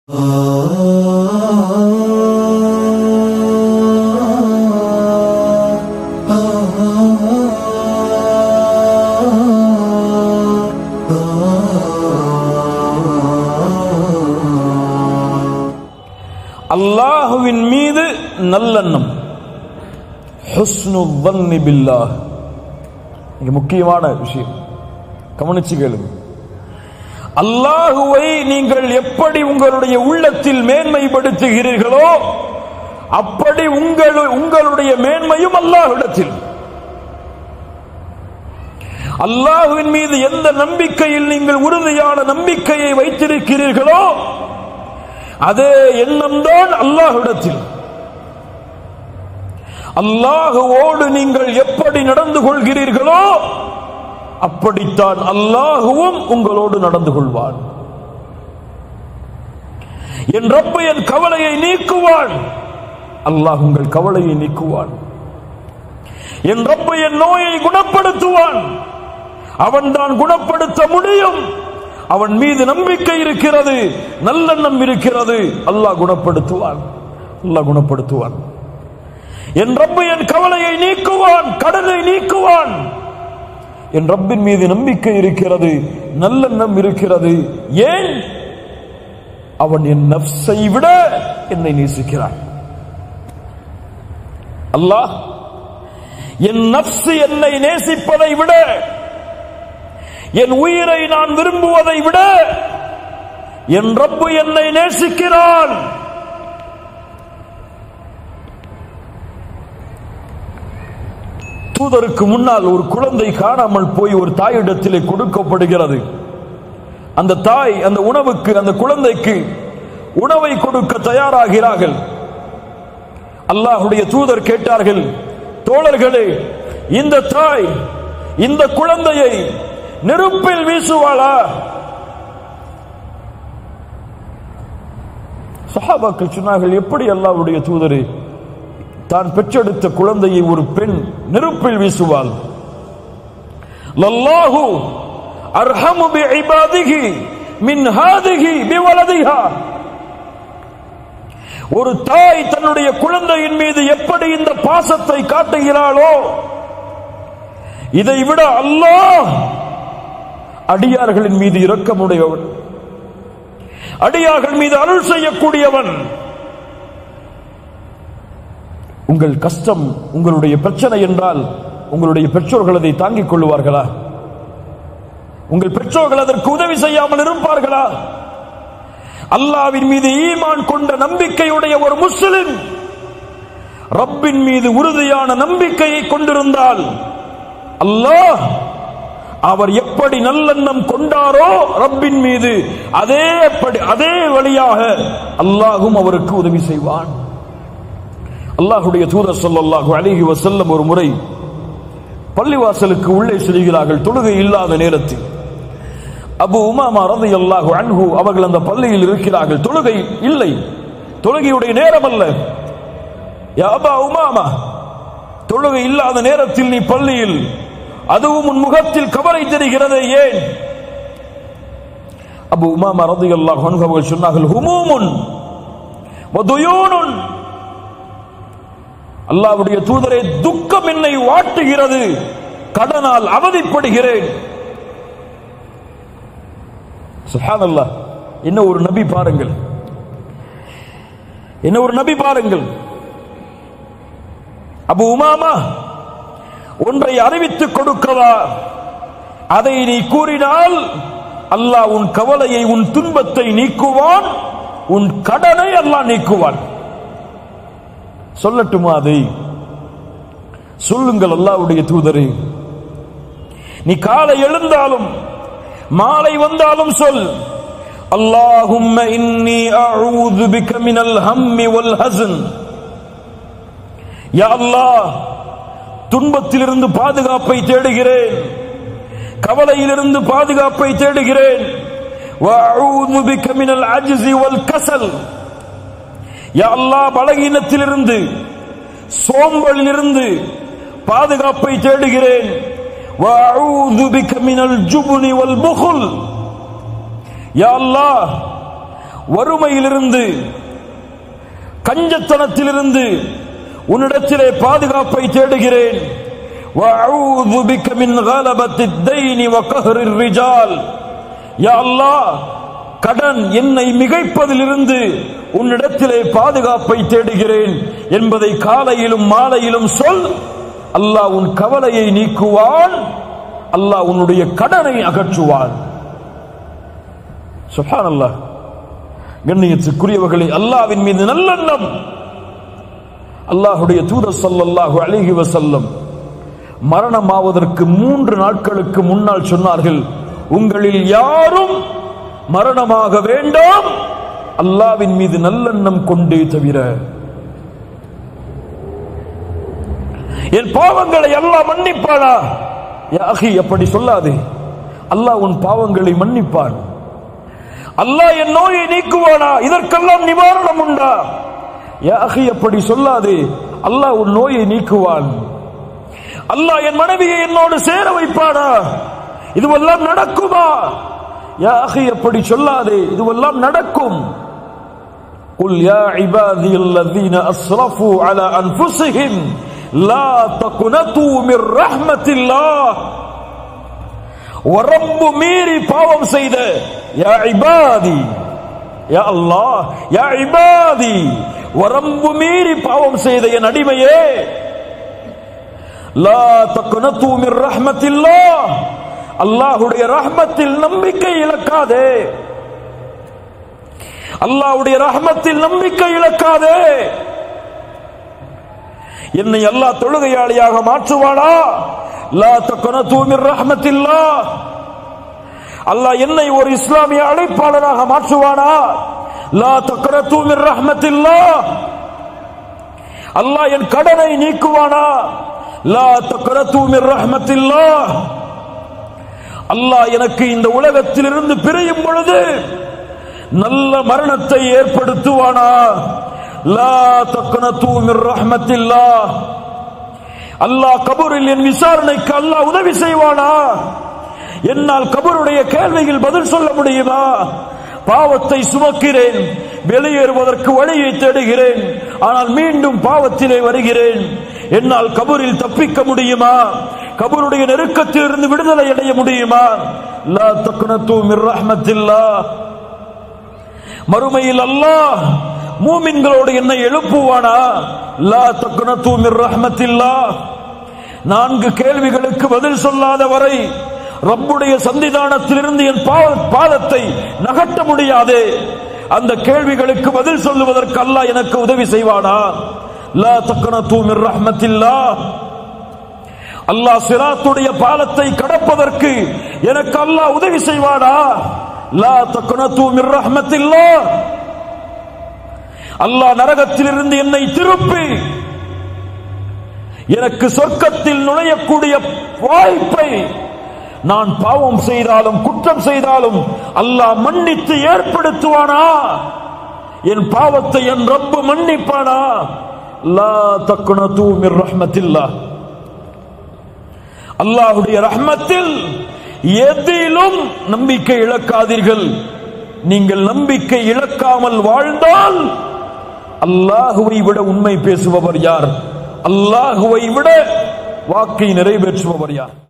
அல்லாஹுவின் மீது நல்லெண்ணம் ஹுஸ்னு வன்னி பில்லாஹ் இங்க முக்கியமான விஷயம் கவனிச்சு கேளுங்க அல்லாஹுவை நீங்கள் எப்படி உங்களுடைய உள்ளத்தில் மேன்மைப்படுத்துகிறீர்களோ அப்படி உங்கள் உங்களுடைய மேன்மையும் அல்லாஹ்விடத்தில் அல்லாஹுவின் மீது எந்த நம்பிக்கையில் நீங்கள் உறுதியான நம்பிக்கையை வைத்திருக்கிறீர்களோ அதே எண்ணம்தான் அல்லாஹ்விடத்தில் அல்லாஹுவோடு நீங்கள் எப்படி நடந்து கொள்கிறீர்களோ அப்படித்தான் அல்லாஹுவும் உங்களோடு நடந்து கொள்வான் என் ரப்பு என் கவலையை நீக்குவான் அல்லாஹ் உங்கள் கவலையை நீக்குவான் என் ரப்பு என் நோயை குணப்படுத்துவான் அவன்தான் குணப்படுத்த முடியும் அவன் மீது நம்பிக்கை இருக்கிறது நல்லெண்ணம் இருக்கிறது அல்லாஹ் குணப்படுத்துவான் அல்லாஹ் குணப்படுத்துவான் என் ரப்பு என் கவலையை நீக்குவான் கடனை நீக்குவான் என் ரப்பின் மீது நம்பிக்கை இருக்கிறது நல்லெண்ணம் இருக்கிறது ஏன் அவன் என் நப்சை விட என்னை நேசிக்கிறான் அல்லாஹ் என் நப்சு என்னை நேசிப்பதை விட என் உயிரை நான் விரும்புவதை விட என் ரப்பு என்னை நேசிக்கிறான் தூதருக்கு முன்னால் ஒரு குழந்தை காணாமல் போய் ஒரு தாயிடத்திலே கொடுக்கப்படுகிறது அந்த தாய் அந்த உணவுக்கு அந்த குழந்தைக்கு உணவை கொடுக்க தயாராகிறார்கள் அல்லாஹுடைய தூதர் கேட்டார்கள் தோழர்களே இந்த தாய் இந்த குழந்தையை நெருப்பில் வீசுவாளா சஹாபாக்கள் சொன்னார்கள் எப்படி அல்லாஹ்வுடைய தூதரே தான் பெற்றெடுத்த குழந்தையை ஒரு பெண் நெருப்பில் வீசுவாள் லல்லாஹு அர்ஹமு பி இபாதிஹி மின் ஹாதிஹி பி வலதிஹா ஒரு தாய் தன்னுடைய குழந்தையின் மீது எப்படி இந்த பாசத்தை காட்டுகிறாளோ இதை விட அல்லாஹ் அடியார்களின் மீது இரக்கமுடையவன் அடியார்கள் மீது அருள் செய்யக்கூடியவன் உங்கள் கஷ்டம் உங்களுடைய பிரச்சனை என்றால் உங்களுடைய பெற்றோர்கள் அதை தாங்கிக் கொள்ளுவார்களா உங்கள் பெற்றோர்கள் அதற்கு உதவி செய்யாமல் இருப்பார்களா அல்லாவின் மீது ஈமான் கொண்ட நம்பிக்கையுடைய ஒரு முஸ்லிம் ரப்பின் மீது உறுதியான நம்பிக்கையை கொண்டிருந்தால் அல்லாஹ் அவர் எப்படி நல்லெண்ணம் கொண்டாரோ ரப்பின் மீது அதே அதே வழியாக அல்லாஹும் அவருக்கு உதவி செய்வான் அல்லாஹுடைய தூதர் சொல்லல்லாஹு அலிஹி வசல்லம் ஒரு முறை பள்ளிவாசலுக்கு உள்ளே செல்கிறார்கள் தொழுகை இல்லாத நேரத்தில் அபு உமாமா ரதி அல்லாஹு அன்ஹு அவர்கள் அந்த பள்ளியில் இருக்கிறார்கள் தொழுகை இல்லை தொழுகையுடைய நேரம் அல்ல அபா உமாமா தொழுகை இல்லாத நேரத்தில் நீ பள்ளியில் அதுவும் உன் முகத்தில் கவரை தெரிகிறது ஏன் அபு உமாமா ரதி அல்லாஹு அன்ஹு அவர்கள் சொன்னார்கள் ஹுமூமுன் வதுயூனுன் அல்லாவுடைய தூதரே துக்கம் என்னை வாட்டுகிறது கடனால் அவதிப்படுகிறேன் சுஹானல்லா என்ன ஒரு நபி பாருங்கள் என்ன ஒரு நபி பாருங்கள் அபு உமாமா ஒன்றை அறிவித்துக் கொடுக்கவா அதை நீ கூறினால் அல்லாஹ் உன் கவலையை உன் துன்பத்தை நீக்குவான் உன் கடனை அல்லாஹ் நீக்குவான் சொல்லட்டுமா அதை சொல்லுங்கள் அல்லாவுடைய தூதரே நீ காலை எழுந்தாலும் மாலை வந்தாலும் சொல் اللهم إني أعوذ بك من الهم والحزن يا الله துன்பத்திலிருந்து பாதுகாப்பை தேடுகிறேன் கவலையிலிருந்து பாதுகாப்பை தேடுகிறேன் وأعوذ بك من العجز والكسل யா அல்லாஹ் பலகீனத்திலிருந்து சோம்பலிலிருந்து பாதுகாப்பை தேடுகிறேன் وأعوذ بك من الجبن والبخل யா அல்லாஹ் வறுமையிலிருந்து கஞ்சத்தனத்திலிருந்து உன்னிடத்திலே பாதுகாப்பை தேடுகிறேன் وأعوذ بك من غلبة الدين وقهر الرجال يا الله கடன் என்னை மிகைப்பதிலிருந்து உன்னிடத்திலே பாதுகாப்பை தேடுகிறேன் என்பதை காலையிலும் மாலையிலும் சொல் அல்லாஹ் உன் கவலையை நீக்குவான் அல்லாஹ் உன்னுடைய கடனை அகற்றுவான் சுஹான் அல்லாஹ் கண்ணியத்துக்குரியவர்களை அல்லாவின் மீது நல்லெண்ணம் அல்லாஹுடைய தூதர் ஸல்லல்லாஹு அலைஹி வஸல்லம் மரணமாவதற்கு மூன்று நாட்களுக்கு முன்னால் சொன்னார்கள் உங்களில் யாரும் மரணமாக வேண்டாம் அல்லாவின் மீது நல்லெண்ணம் கொண்டே தவிர என் பாவங்களை அல்லாஹ் மன்னிப்பானா யாகி அப்படி சொல்லாதே அல்லாஹ் உன் பாவங்களை மன்னிப்பான் அல்லாஹ் என் நோயை நீக்குவானா இதற்கெல்லாம் நிவாரணம் உண்டா யாகி அப்படி சொல்லாதே அல்லாஹ் உன் நோயை நீக்குவான் அல்லாஹ் என் மனைவியை என்னோடு சேர வைப்பானா இதுவெல்லாம் நடக்குமா யாகி அப்படி சொல்லாதே இதுவெல்லாம் நடக்கும் قل يا عبادي الذين أسرفوا على أنفسهم لا تقنطوا من رحمة الله வரம்பு மீறி பாவம் செய்த யா இபாதி யா அல்லாஹ் யா இபாதி வரம்பு மீறி பாவம் செய்த என் அடிமையே லா தக்னது மிர் ரஹ்மத்தில்லாஹ் அல்லாஹ்வுடைய ரஹ்மத்தில் நம்பிக்கை இழக்காதே அல்லாஹ்வுடைய ரஹ்மத்தில் நம்பிக்கை இழக்காதே என்னை அல்லாஹ் தொழுகையாளியாக மாற்றுவானா லா தக்னது மிர் ரஹ்மத்தில்லாஹ் அல்லாஹ் என்னை ஒரு இஸ்லாமிய அழைப்பாளராக மாற்றுவானா லா தக்னது மிர் ரஹ்மத்தில்லாஹ் அல்லாஹ் என் கடனை நீக்குவானா லா தக்னது மிர் ரஹ்மத்தில்லாஹ் அல்லாஹ் எனக்கு இந்த உலகத்திலிருந்து பிரியும் பொழுது நல்ல மரணத்தை ஏற்படுத்துவானா லா தக்னது மிர் ரஹ்மத்தில்லாஹ் அல்லாஹ் கபூரில் என் விசாரணைக்கு அல்லாஹ் உதவி செய்வானா என்னால் கபருடைய கேள்வியில் பதில் சொல்ல முடியுமா பாவத்தை சுமக்கிறேன் வெளியேறுவதற்கு வழியை தேடுகிறேன் ஆனால் மீண்டும் பாவத்திலே வருகிறேன் என்னால் கபூரில் தப்பிக்க முடியுமா கபருடைய நெருக்கத்தில் இருந்து விடுதலை அடைய முடியுமா லா தக்னது மிர் ரஹ்மத்தில்லாஹ் மறுமையில் அல்லாஹ் மூமின்களோடு என்னை எழுப்புவானா லா தக்னது மிர் ரஹ்மத்தில்லாஹ் நான்கு கேள்விகளுக்கு பதில் சொல்லாத வரை ரப்புடைய சந்திதானத்திலிருந்து என் பாவ- பாதத்தை நகட்ட முடியாது அந்த கேள்விகளுக்கு பதில் சொல்லுவதற்கு அல்லாஹ் எனக்கு உதவி செய்வானா லா தக்னது மிர் ரஹ்மத்தில்லாஹ் அல்லாஹ் சிராத்துடைய பாலத்தை கடப்பதற்கு எனக்கு அல்லாஹ் உதவி செய்வானா லா தக்னது மிர் ரஹ்மத்தில்லாஹ் அல்லாஹ் நரகத்திலிருந்து என்னை திருப்பி எனக்கு சொர்க்கத்தில் நுழையக்கூடிய வாய்ப்பை நான் பாவம் செய்தாலும் குற்றம் செய்தாலும் அல்லாஹ் மன்னித்து ஏற்படுத்துவானா என் பாவத்தை என் ரப்பு மன்னிப்பானா லா தக்குனது மிர் ரஹ்மத்தில்லாஹ் அல்லாஹ்வுடைய ரஹ்மத்தில் எதிலும் நம்பிக்கை இழக்காதீர்கள் நீங்கள் நம்பிக்கை இழக்காமல் வாழ்ந்தால் அல்லாஹுவை விட உண்மை பேசுபவர் யார் அல்லாஹுவை விட வாக்கை நிறைவேற்றுபவர் யார்